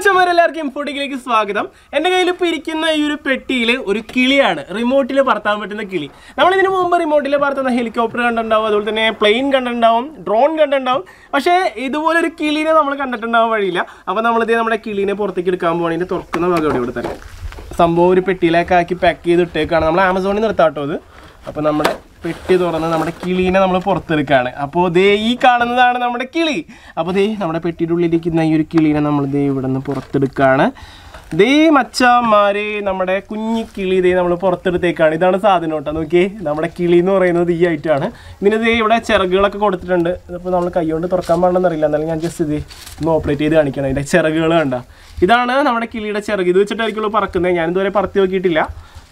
മച്ചന്മാരെല്ലാവർക്കും ഇൻഫോട്ടിക്കിലേക്ക് സ്വാഗതം എൻ്റെ കയ്യിൽ ഇപ്പോൾ ഇരിക്കുന്ന ഈ ഒരു പെട്ടിയിൽ ഒരു കിളിയാണ് റിമോട്ടിൽ പറത്താൻ പറ്റുന്ന കിളി നമ്മൾ ഇതിനു മുമ്പ് റിമോട്ടിൽ പറത്തുന്ന ഹെലികോപ്റ്റർ കണ്ടിട്ടുണ്ടാവും അതുപോലെ തന്നെ പ്ലെയിൻ കണ്ടിട്ടുണ്ടാവും ഡ്രോൺ കണ്ടിട്ടുണ്ടാവും പക്ഷേ ഇതുപോലെ ഒരു കിളീനെ നമ്മൾ കണ്ടിട്ടുണ്ടാവാൻ വഴിയില്ല അപ്പോൾ നമ്മളിത് നമ്മുടെ കിളീനെ പുറത്തേക്ക് എടുക്കാൻ പോകണം ഇതിൻ്റെ തുറക്കുന്ന ഭാഗം ഇവിടെ ഇവിടെ തന്നെ സംഭവം ഒരു പെട്ടിയിലേക്ക് ആക്കി പാക്ക് ചെയ്ത് ഇട്ടേക്കാണ് നമ്മൾ ആമസോണിൽ നിർത്താട്ടോ അത് അപ്പോൾ നമ്മുടെ പെട്ടി തുറന്ന് നമ്മുടെ കിളീനെ നമ്മൾ പുറത്തെടുക്കുകയാണ് അപ്പോൾ ദേ ഈ കാണുന്നതാണ് നമ്മുടെ കിളി അപ്പോൾ ദേ നമ്മുടെ പെട്ടിയുടെ ഉള്ളിലിരിക്കുന്ന ഈ ഒരു കിളീനെ നമ്മൾ ദേ ഇവിടെ നിന്ന് പുറത്തെടുക്കുകയാണ് ദേ മച്ചാമാരെ നമ്മുടെ കുഞ്ഞി കിളി ദേ നമ്മൾ പുറത്തെടുത്തേക്കാണ് ഇതാണ് സാധനം കേട്ടോ നോക്കിയേ നമ്മുടെ കിളി എന്ന് പറയുന്നത് ഈ ആയിട്ടാണ് ഇതിന് ദേ ഇവിടെ ചിറകുകളൊക്കെ കൊടുത്തിട്ടുണ്ട് അപ്പോൾ നമ്മൾ കൈകൊണ്ട് തുറക്കാൻ പാടില്ലെന്നറിയില്ല എന്നാലും ഞാൻ ജസ്റ്റ് ഇത് ഒന്ന് ഓപ്പറേറ്റ് ചെയ്ത് കാണിക്കണം അതിൻ്റെ ചിറകുകൾ കണ്ട ഇതാണ് നമ്മുടെ കിളിയുടെ ചിറക് ഇത് വെച്ചിട്ടായിരിക്കുള്ളൂ പറക്കുന്നത് ഞാനിതുവരെ പറത്തി നോക്കിയിട്ടില്ല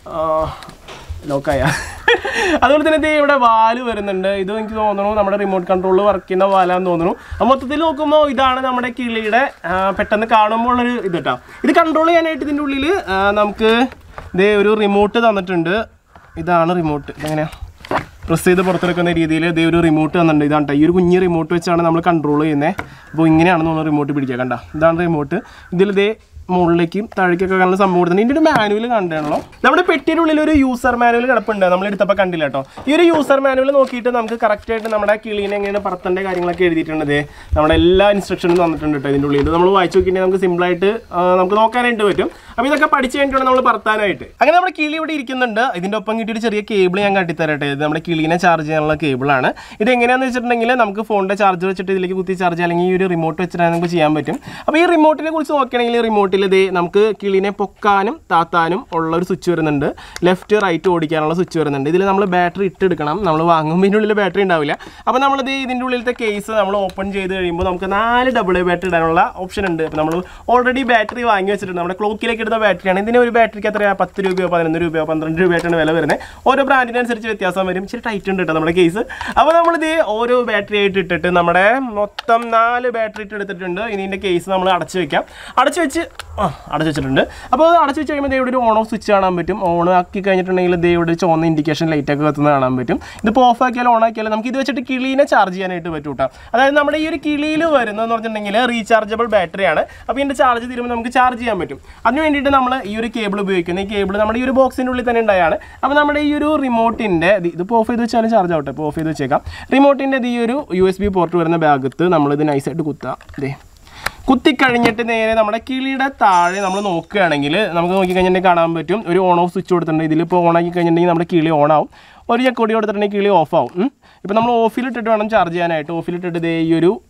ലോക്കായ അതുപോലെ തന്നെ ദേ ഇവിടെ വാല് വരുന്നുണ്ട് ഇത് എനിക്ക് തോന്നുന്നു നമ്മുടെ റിമോട്ട് കൺട്രോളിൽ വർക്ക് ചെയ്യുന്ന വാലാന്ന് തോന്നുന്നു അപ്പോൾ മൊത്തത്തിൽ നോക്കുമ്പോൾ ഇതാണ് നമ്മുടെ കിളിയുടെ ആ, പെട്ടെന്ന് കാണുമ്പോൾ ഉള്ളൊരു ഇത് കേട്ടോ ഇത് കൺട്രോൾ ചെയ്യാനായിട്ട് ഇതിൻ്റെ ഉള്ളിൽ നമുക്ക് ദേ ഒരു റിമോട്ട് തന്നിട്ടുണ്ട് ഇതാണ് റിമോട്ട് ഇതെങ്ങനെയാ പ്രസ് ചെയ്ത് പുറത്തെടുക്കുന്ന രീതിയിൽ ഇതേ ഒരു റിമോട്ട് തന്നിട്ടുണ്ട് ഇതാണ് ട്ടോ. ഈ ഒരു കുഞ്ഞ് റിമോട്ട് വെച്ചാണ് നമ്മൾ കൺട്രോൾ ചെയ്യുന്നത് അപ്പോൾ ഇങ്ങനെയാണെന്ന് തോന്നുന്നു റിമോട്ട് പിടിക്കുക കണ്ട ഇതാണ് റിമോട്ട് ഇതിൽ ഇതേ മുകളിലേക്കും താഴേക്കൊക്കെ കാണുന്ന സംഭവം കൊടുത്തിട്ടുണ്ട് ഇതിൻ്റെ ഒരു മാനുവൽ കണ്ടാണല്ലോ നമ്മുടെ പെട്ടിയുടെ ഉള്ളിൽ ഒരു യൂസർ മാനുവൽ കിടപ്പുണ്ട് നമ്മൾ എടുത്തപ്പോൾ കണ്ടില്ല കേട്ടോ ഈ ഒരു യൂസർ മാനുവൽ നോക്കിയിട്ട് നമുക്ക് കറക്റ്റ് ആയിട്ട് നമ്മുടെ കിളീനെ എങ്ങനെയാണ് പറത്തേണ്ട കാര്യങ്ങളൊക്കെ എഴുതിയിട്ടുണ്ട് ദേ. നമ്മുടെ എല്ലാ ഇൻസ്ട്രക്ഷനും തന്നിട്ടുണ്ട് കേട്ടോ ഇതിൻ്റെ ഉള്ളിൽ ഇത് നമ്മൾ വായിച്ചു നോക്കിയിട്ടുണ്ടെങ്കിൽ നമുക്ക് സിമ്പിളായിട്ട് നമുക്ക് നോക്കാനായിട്ട് പറ്റും അപ്പോൾ ഇതൊക്കെ പഠിച്ചു കഴിഞ്ഞിട്ടാണ് നമ്മൾ പറത്താനായിട്ട് അങ്ങനെ നമ്മുടെ കിളി ഇവിടെ ഇരിക്കുന്നുണ്ട് ഇതിൻ്റെ ഒപ്പം കിട്ടിയൊരു ചെറിയ കേബിൾ ഞാൻ കാട്ടിത്തരട്ടെ ഇത് നമ്മുടെ കിളീനെ ചാർജ് ചെയ്യാനുള്ള കേബിളാണ് ഇത് എങ്ങനെയാണെന്ന് വെച്ചിട്ടുണ്ടെങ്കിൽ നമുക്ക് ഫോണിൻ്റെ ചാർജ് വെച്ചിട്ട് ഇതിലേക്ക് കുത്തി ചാർജ് അല്ലെങ്കിൽ ഈ ഒരു റിമോട്ട് വെച്ചിട്ട് നമുക്ക് ചെയ്യാൻ പറ്റും അപ്പോൾ ഈ റിമോട്ടിനെ കുറിച്ച് നോക്കുകയാണെങ്കിൽ റിമോട്ടിൽ ഇത് നമുക്ക് കിളീനെ പൊക്കാനും താത്താനും ഉള്ള ഒരു സ്വിച്ച് വരുന്നുണ്ട് ലെഫ്റ്റ് റൈറ്റ് ഓടിക്കാനുള്ള സ്വിച്ച് വരുന്നുണ്ട് ഇതിൽ നമ്മൾ ബാറ്ററി ഇട്ടെടുക്കണം നമ്മൾ വാങ്ങുമ്പോൾ ഇതിൻ്റെ ഉള്ളിൽ ബാറ്ററി ഉണ്ടാവില്ല അപ്പോൾ നമ്മളിത് ഇതിൻ്റെ ഉള്ളിലത്തെ കേസ് നമ്മൾ ഓപ്പൺ ചെയ്ത് കഴിയുമ്പോൾ നമുക്ക് നാല് ഡബിൾ എ ബാറ്ററി ഇടാനുള്ള ഓപ്ഷൻ ഉണ്ട് അപ്പോൾ നമ്മൾ ഓൾറെഡി ബാറ്ററി വാങ്ങി വെച്ചിട്ടുണ്ട് നമ്മുടെ ക്ലോക്കിലേക്ക് ഇടുന്ന ബാറ്ററിയാണ് ഇതിന് ഒരു ബാറ്ററിക്ക് എത്രയാ പത്ത് രൂപയോ പതിനൊന്ന് രൂപയോ പന്ത്രണ്ട് രൂപയായിട്ടാണ് വില വരുന്നത് ഓരോ ബ്രാൻഡിനനുസരിച്ച് വ്യത്യാസം വരും ഇച്ചിരി ടൈറ്റ് ഉണ്ട് കേട്ടോ നമ്മുടെ കേസ് അപ്പോൾ നമ്മളിത് ഓരോ ബാറ്ററി ആയിട്ട് ഇട്ടിട്ട് നമ്മുടെ മൊത്തം നാല് ബാറ്ററി ഇട്ട് എടുത്തിട്ടുണ്ട് ഇനി ഇതിൻ്റെ കേസ് നമ്മൾ അടച്ചു വെക്കാം അടച്ചു വെച്ച് ആ അടച്ചു വെച്ചിട്ടുണ്ട് അപ്പോൾ അത് അടച്ചു വെച്ച് കഴിയുമ്പോൾ ദേ ഇവിടെ ഒരു ഓൺ ഓഫ് സ്വിച്ച് കാണാൻ പറ്റും ഓൺ ആക്കി കഴിഞ്ഞിട്ടുണ്ടെങ്കിൽ ദേ ഇവിടെ ഒരു ചുവന്ന ഇൻഡിക്കേഷൻ ലൈറ്റ് ഒക്കെ കത്തുന്നത് കാണാൻ പറ്റും ഇതിപ്പോൾ ഓഫ് ആക്കിയാലും ഓൺ ആക്കിയാലും നമുക്ക് ഇത് വെച്ചിട്ട് കിളീനെ ചാർജ് ചെയ്യാനായിട്ട് പറ്റും കേട്ടോ അതായത് നമ്മുടെ ഈ ഒരു കിളിയിൽ വരുന്നതെന്ന് പറഞ്ഞിട്ടുണ്ടെങ്കിൽ റീചാർജബിൾ ബാറ്ററിയാണ് അപ്പോൾ ഇതിൻ്റെ ചാർജ് തീരുമ്പോൾ നമുക്ക് ചാർജ് ചെയ്യാൻ പറ്റും അതിന് വേണ്ടിയിട്ട് നമ്മൾ ഈ ഒരു കേബിൾ ഉപയോഗിക്കുന്നത് ഈ കേബിൾ നമ്മുടെ ഈ ഒരു ബോക്സിൻ്റെ ഉള്ളിൽ തന്നെ ഉണ്ടായാണ് അപ്പോൾ നമ്മുടെ ഈ ഒരു റിമോട്ടിൻ്റെ ഇതിപ്പോൾ ഓഫ് ചെയ്ത് വെച്ചാലും ചാർജ് ആവട്ടെ ഇപ്പോൾ ഓഫ് ചെയ്ത് വെച്ചേക്കാം റിമോട്ടിൻ്റെ ഈ ഒരു യു എസ് ബി പോർട്ട് വരുന്ന ഭാഗത്ത് നമ്മളിത് നൈസായിട്ട് കുത്താം ഇതേ കുത്തിക്കഴിഞ്ഞിട്ട് നേരെ നമ്മുടെ കിളിയുടെ താഴെ നമ്മൾ നോക്കുകയാണെങ്കിൽ നമുക്ക് നോക്കി കഴിഞ്ഞിട്ടുണ്ടെങ്കിൽ കാണാൻ പറ്റും ഒരു ഓൺ ഓഫ് സ്വിച്ച് കൊടുത്തിട്ടുണ്ട് ഇതിലിപ്പോൾ ഓൺ ആക്കി കഴിഞ്ഞിട്ടുണ്ടെങ്കിൽ നമ്മുടെ കിളി ഓൺ ആവും ഒരു ചെക്കൊടി കൊടുത്തിട്ടുണ്ടെങ്കിൽ കിളി ഓഫ് ആവും ഇപ്പോൾ നമ്മൾ ഓഫിലിട്ടിട്ട് വേണം ചാർജ് ചെയ്യാനായിട്ട് ഓഫിലിട്ടിട്ട് ഇതേ ഈ ഒരു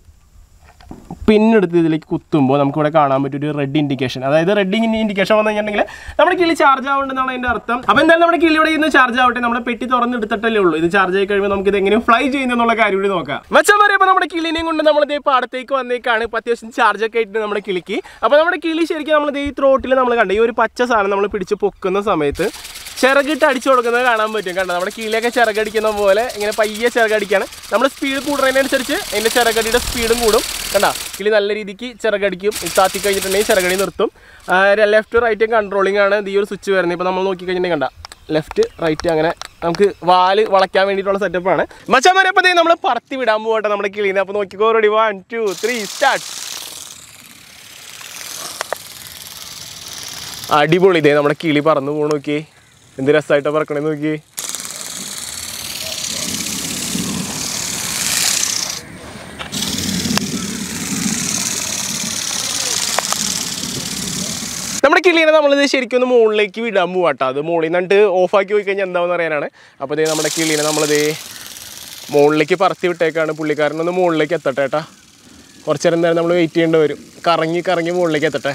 പിന്നെടുത്ത് ഇതിലേക്ക് കുത്തുമ്പോൾ നമുക്കിവിടെ കാണാൻ പറ്റും ഒരു റെഡ് ഇൻഡിക്കേഷൻ അതായത് റെഡ് ഇൻഡിക്കേഷൻ വന്നു കഴിഞ്ഞിട്ടുണ്ടെങ്കിൽ നമ്മുടെ കിളി ചാർജ് ആവുന്നുണ്ടെന്നാണ് അതിൻ്റെ അർത്ഥം അപ്പോൾ എന്തായാലും നമ്മുടെ കിളി ഇവിടെ ഇന്ന് ചാർജ് ആവട്ടെ നമ്മുടെ പെട്ടി തുറന്നെടുത്തിട്ടല്ലേ ഉള്ളൂ ഇത് ചാർജ് ആയി കഴിയുമ്പോൾ നമുക്ക് ഇത് എങ്ങനെ ഫ്ലൈ ചെയ്യുന്നുള്ള കാര്യം കൂടി നോക്കാം മച്ചാൻ പറയുമ്പോൾ നമ്മുടെ കിളിനെയും കൊണ്ട് നമ്മൾ ഇതേ പാടത്തേക്ക് വന്നേക്കാണ് ഇപ്പോൾ അത്യാവശ്യം ചാർജ് ഒക്കെ ആയിട്ട് നമ്മുടെ കിളിക്ക് അപ്പോൾ നമ്മുടെ കിളി ശരിക്കും നമ്മൾ ഈ ത്രോട്ടിൽ നമ്മൾ കണ്ട ഈ ഒരു പച്ച സാധനം നമ്മൾ പിടിച്ച് പൊക്കുന്ന സമയത്ത് ചിറകിട്ട് അടിച്ചു കൊടുക്കുന്നത് കാണാൻ പറ്റും കണ്ടോ നമ്മുടെ കീഴിലൊക്കെ ചിറകടിക്കുന്ന പോലെ ഇങ്ങനെ പയ്യെ ചിറകടിക്കാണ് നമ്മൾ സ്പീഡ് കൂടുന്നതിനനുസരിച്ച് അതിൻ്റെ ചിറകടിയുടെ സ്പീഡും കൂടും കണ്ടോ കിളി നല്ല രീതിക്ക് ചിറകടിക്കും ഇത് താത്തി കഴിഞ്ഞിട്ടുണ്ടെങ്കിൽ ചിറകടി നിർത്തും ലെഫ്റ്റ് റൈറ്റും കൺട്രോളിംഗ് ആണ് ഇത് ഈ ഒരു സ്വിച്ച് വരുന്നത് ഇപ്പോൾ നമ്മൾ നോക്കി കഴിഞ്ഞിട്ടുണ്ടെങ്കിൽ കണ്ട ലെഫ്റ്റ് റൈറ്റ് അങ്ങനെ നമുക്ക് വാല് വളയ്ക്കാൻ വേണ്ടിയിട്ടുള്ള സെറ്റപ്പാണ് മച്ചാമാരെ അപ്പോൾ നമ്മൾ പറത്തി വിടാൻ പോകട്ടെ നമ്മുടെ കിളീനെ അപ്പോൾ നോക്കിക്കോ ready one two three start അടിപൊളി ഇതേ നമ്മുടെ കിളി പറന്നു പോകണം നോക്കി എന്ത് രസമായിട്ടാണ് പറക്കണേ നോക്കി നമ്മുടെ കിളീനെ നമ്മളിത് ശരിക്കും ഒന്ന് മുകളിലേക്ക് വിടാൻ പോവാട്ടോ അത് മുകളിൽ നിന്നിട്ട് ഓഫാക്കി പോയി കഴിഞ്ഞാൽ എന്താണെന്ന് അറിയാനാണ് അപ്പോൾ ഇതേ നമ്മുടെ കിളീനെ നമ്മളിത് മുകളിലേക്ക് പറത്തി വിട്ടേക്കാണ് പുള്ളിക്കാരനൊന്ന് മുകളിലേക്ക് എത്തട്ടെ ഏട്ടാ കുറച്ച് നേരം നേരം നമ്മൾ വെയിറ്റ് ചെയ്യേണ്ടി വരും കറങ്ങി കറങ്ങി മുകളിലേക്ക് എത്തട്ടെ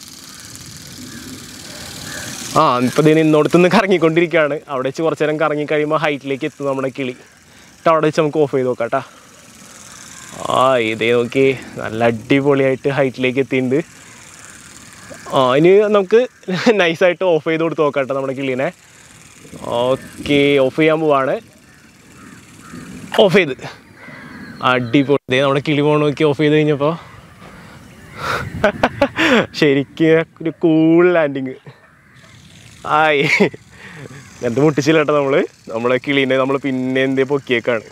ആ ഇപ്പം ഇതിന് ഇന്നോടത്തുനിന്ന് കറങ്ങിക്കൊണ്ടിരിക്കുകയാണ് അവിടെ വെച്ച് കുറച്ച് നേരം കറങ്ങി കഴിയുമ്പോൾ ഹൈറ്റിലേക്ക് എത്തും നമ്മുടെ കിളി എന്നിട്ട് അവിടെ വെച്ച് നമുക്ക് ഓഫ് ചെയ്ത് നോക്കാം കേട്ടോ ആ ഇതേ നോക്കി നല്ല അടിപൊളിയായിട്ട് ഹൈറ്റിലേക്ക് എത്തിയിട്ടുണ്ട് ആ ഇനി നമുക്ക് നൈസായിട്ട് ഓഫ് ചെയ്ത് കൊടുത്ത് നോക്കാം കേട്ടോ നമ്മുടെ കിളീനെ ഓക്കെ ഓഫ് ചെയ്യാൻ പോവാണ് ഓഫ് ചെയ്ത് അടിപൊളി ഇതേ നമ്മുടെ കിളി പോകണം നോക്കി ഓഫ് ചെയ്ത് കഴിഞ്ഞപ്പോൾ ശരിക്കും ഒരു കൂൾ ലാൻഡിങ് ആയി എന്ത് മുട്ടിച്ചില്ല കേട്ടോ നമ്മള് നമ്മളെ കിളീനെ നമ്മൾ പിന്നെ എന്തേ പൊക്കിയേക്കാണ്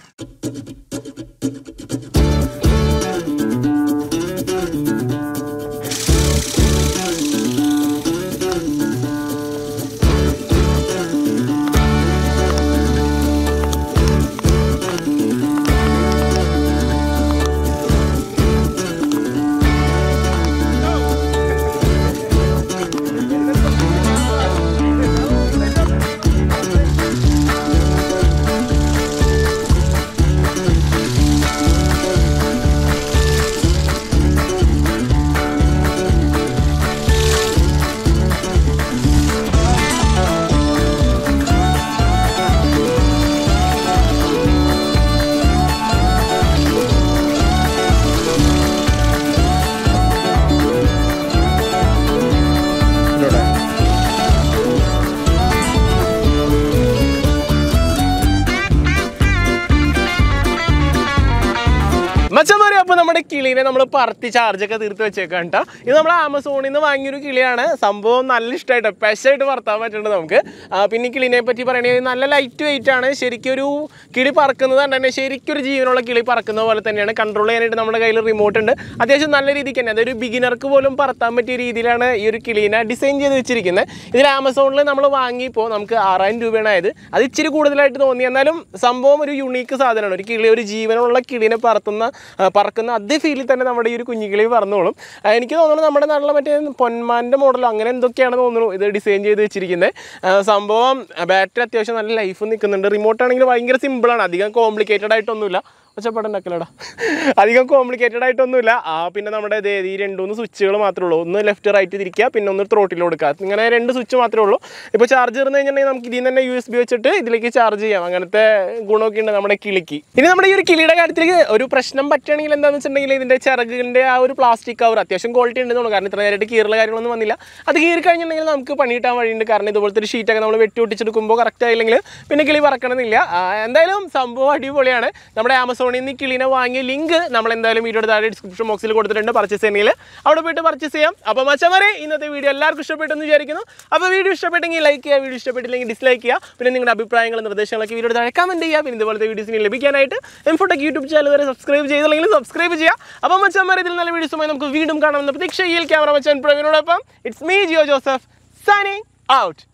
മച്ചന്മാരെ അപ്പോൾ നമ്മുടെ കിളീനെ നമ്മൾ പറത്തി ചാർജൊക്കെ തീർത്ത് വെച്ചേക്കാം കേട്ടോ ഇത് നമ്മൾ ആമസോണിൽ നിന്ന് വാങ്ങിയൊരു കിളിയാണ് സംഭവം നല്ല ഇഷ്ടമായിട്ട് പെശായിട്ട് പറത്താൻ പറ്റുന്നുണ്ട് നമുക്ക് ആ, പിന്നെ ഈ കിളിനെ പറ്റി പറയുകയാണെങ്കിൽ നല്ല ലൈറ്റ് വെയിറ്റ് ആണ് ശരിക്കും ഒരു കിളി പറക്കുന്നത് കൊണ്ട് തന്നെ ശരിക്കും ഒരു ജീവനുള്ള കിളി പറക്കുന്ന പോലെ തന്നെയാണ് കൺട്രോൾ ചെയ്യാനായിട്ട് നമ്മുടെ കയ്യിൽ റിമോട്ട് ഉണ്ട് അത്യാവശ്യം നല്ല രീതിക്ക് തന്നെ അതൊരു ബിഗിനർക്ക് പോലും പറത്താൻ പറ്റിയ രീതിയിലാണ് ഈ ഒരു കിളീനെ ഡിസൈൻ ചെയ്ത് വെച്ചിരിക്കുന്നത് ഇതിൽ ആമസോണിൽ നമ്മൾ വാങ്ങിയപ്പോൾ നമുക്ക് ആറായിരം രൂപയാണ് ആയത് അത് ഇച്ചിരി കൂടുതലായിട്ട് തോന്നി എന്നാലും സംഭവം ഒരു യുണീക്ക് സാധനമാണ് ഒരു കിളി ഒരു ജീവനുള്ള കിളീനെ പറത്തുന്ന ആ, പറക്കുന്ന അതേ ഫീലിൽ തന്നെ നമ്മുടെ ഈ ഒരു കുഞ്ഞുകിളി പറന്നോളും ആ, എനിക്ക് തോന്നുന്നു നമ്മുടെ നാട്ടിലെ മറ്റേ പൊന്മാൻ്റെ മോഡൽ അങ്ങനെ എന്തൊക്കെയാണ് തോന്നുന്നു ഇത് ഡിസൈൻ ചെയ്ത് വെച്ചിരിക്കുന്നത് ആ, സംഭവം ബാറ്ററി അത്യാവശ്യം നല്ല ലൈഫ് നിൽക്കുന്നുണ്ട് റിമോട്ട് ആണെങ്കിൽ ഭയങ്കര സിമ്പിളാണ് അധികം കോംപ്ലിക്കേറ്റഡ് ആയിട്ടൊന്നുമില്ല ഒച്ചപ്പാടുണ്ടാക്കലടാ അധികം കോംപ്ലിക്കേറ്റഡ് ആയിട്ടൊന്നുമില്ല ആ പിന്നെ നമ്മുടെ ദേ ഈ രണ്ട് മൂന്ന് സ്വിച്ചുകൾ മാത്രമേ ഉള്ളൂ ഒന്ന് ലെഫ്റ്റ് റൈറ്റ് തിരിക്കുക പിന്നെ ഒന്ന് ത്രോട്ടിൽ കൊടുക്കുക ഇങ്ങനെ രണ്ട് സ്വിച്ച് മാത്രമേ ഉള്ളൂ ഇപ്പോൾ ചാർജ് ഇരുന്ന് കഴിഞ്ഞിട്ടുണ്ടെങ്കിൽ നമുക്ക് ഇതിൽ നിന്ന് തന്നെ യു എസ് ബി വെച്ചിട്ട് ഇതിലേക്ക് ചാർജ് ചെയ്യാം അങ്ങനത്തെ ഗുണമൊക്കെ ഉണ്ട് നമ്മുടെ കിളിക്ക് ഇനി നമ്മുടെ ഈ ഒരു കിളിയുടെ കാര്യത്തിലേക്ക് ഒരു പ്രശ്നം പറ്റുകയാണെങ്കിൽ എന്താണെന്ന് വെച്ചിട്ടുണ്ടെങ്കിൽ ഇതിൻ്റെ ചിറകിൻ്റെ ആ ഒരു പ്ലാസ്റ്റിക് കവർ അത്യാവശ്യം ക്വാളിറ്റി ഉണ്ടെന്ന് തോന്നുന്നു കാരണം ഇത്ര നേരമായിട്ട് കീറുള്ള കാര്യങ്ങളൊന്നും വന്നില്ല അത് കീറി കഴിഞ്ഞിട്ടുണ്ടെങ്കിൽ നമുക്ക് പണി കിട്ടാൻ വഴിയുണ്ട് കാരണം ഇതുപോലത്തെ ഒരു ഷീറ്റൊക്കെ നമ്മൾ വെട്ടി ഒട്ടിച്ചെടുക്കുമ്പോൾ കറക്റ്റ് ആയില്ലെങ്കിൽ പിന്നെ കിളി പറക്കണമെന്നില്ല ആ, എന്തായാലും സംഭവം അടിപൊളിയാണ് നമ്മുടെ ആമസോണിൽ നിന്ന് ഈ കിളിനെ വാങ്ങിയ ലിങ്ക് നമ്മൾ എന്തായാലും വീഡിയോയുടെ താഴെ ഡിസ്ക്രിപ്ഷൻ ബോക്സിൽ കൊടുത്തിട്ടുണ്ട് പർച്ചേസ് ചെയ്യുന്നതിൽ അവിടെ പോയിട്ട് പർച്ചേസ് ചെയ്യാം അപ്പോൾ മച്ചമാരെ ഇന്നത്തെ വീഡിയോ എല്ലാവർക്കും ഇഷ്ടപ്പെട്ടെന്ന് വിചാരിക്കുന്നു അപ്പോൾ വീഡിയോ ഇഷ്ടപ്പെട്ടെങ്കിൽ ലൈക്ക് ചെയ്യുക വീഡിയോ ഇഷ്ടപ്പെട്ടില്ലെങ്കിൽ ഡിസ്ലൈക്ക് ചെയ്യുക പിന്നെ നിങ്ങളുടെ അഭിപ്രായങ്ങളും നിർദ്ദേശങ്ങളൊക്കെ വീഡിയോ താഴെ കമൻറ്റ് ചെയ്യുക പിന്നെ ഇതുപോലത്തെ വീഡിയോസിന് ലഭിക്കാനായിട്ട് എംഫോട്ടൊക്കെ യൂട്യൂബ് ചാനൽ വരെ സബ്സ്ക്രൈബ് ചെയ്തില്ലെങ്കിൽ സബ്സ്ക്രൈബ് ചെയ്യുക അപ്പോൾ മച്ചന്മാരെ ഇതിൽ നല്ല വീഡിയോസുമായി നമുക്ക് വീണ്ടും കാണാമെന്ന പ്രതീക്ഷയിൽ ക്യാമറ മച്ചാൻ പ്രവീണോടൊപ്പം it's me Jio Joseph signing out